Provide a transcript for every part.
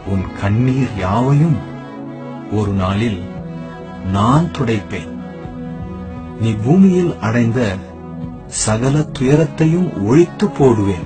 உன் கண்ணீர் யாவையும் ஒரு நாளில் நான் துடைப்பேன் நீ பூமியில் அடைந்த சகல துயரத்தையும் ஒழித்து போடுவேன்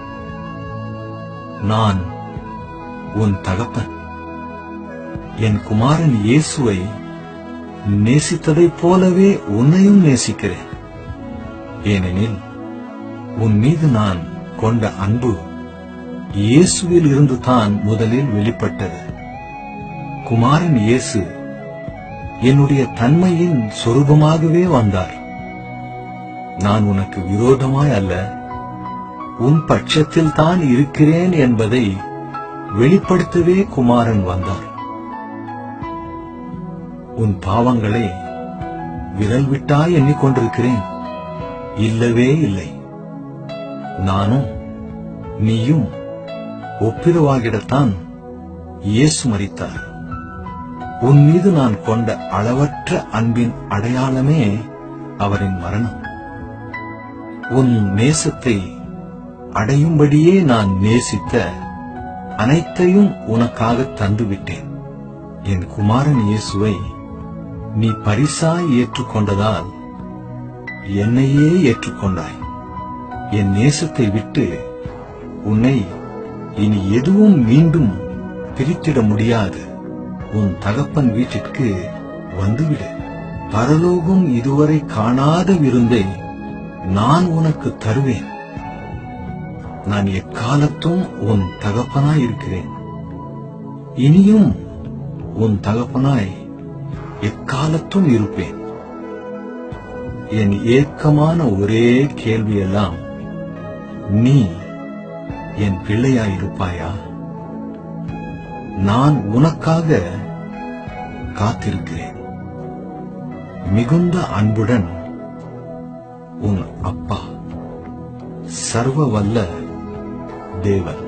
நான் உன் தகப்பன் என் குமாரன் இயேசுவை நேசித்ததைப் போலவே உன்னையும் நேசிக்கிறேன் ஏனெனில் உன் மீது நான் கொண்ட அன்பு இயேசுவில் இருந்து தான் முதலில் வெளிப்பட்டது குமாரன் இயேசு என்னுடைய தன்மையின் சொரூபமாகவே வந்தார் நான் உனக்கு விரோதமாய் அல்ல உன் பட்சத்தில் தான் இருக்கிறேன் என்பதை வெளிப்படுத்தவே குமாரன் வந்தார் உன் பாவங்களை விரல் விட்டாய் எண்ணிக்கொண்டிருக்கிறேன் இல்லவே இல்லை நானும் நீயும் ஒப்பிடுவாகிடத்தான் இயேசு மரித்தார் உன் மீது நான் கொண்ட அளவற்ற அன்பின் அடையாளமே அவரின் மரணம் உன் நேசத்தை அடையும்படியே நான் நேசித்த அனைத்தையும் உனக்காக தந்துவிட்டேன் என் குமாரன் இயேசுவை நீ பரிசாய் ஏற்றுக்கொண்டதால் என்னையே ஏற்றுக்கொண்டாய் என் நேசத்தை விட்டு உன்னை இனி எதுவும் மீண்டும் பிரித்திட முடியாது உன் தகப்பன் வீட்டிற்கு வந்துவிடு பரலோகம் இதுவரை காணாத விருந்தை நான் உனக்கு தருவேன் நான் எக்காலத்தும் உன் தகப்பனாய் இருக்கிறேன் இனியும் உன் தகப்பனாய் எக்காலத்தும் இருப்பேன் என் ஏக்கமான ஒரே கேள்வியெல்லாம் நீ என் பிள்ளையாயிருப்பாயா நான் உனக்காக காத்திருக்கிறேன் மிகுந்த அன்புடன் உன் அப்பா சர்வ வல்ல தேவன்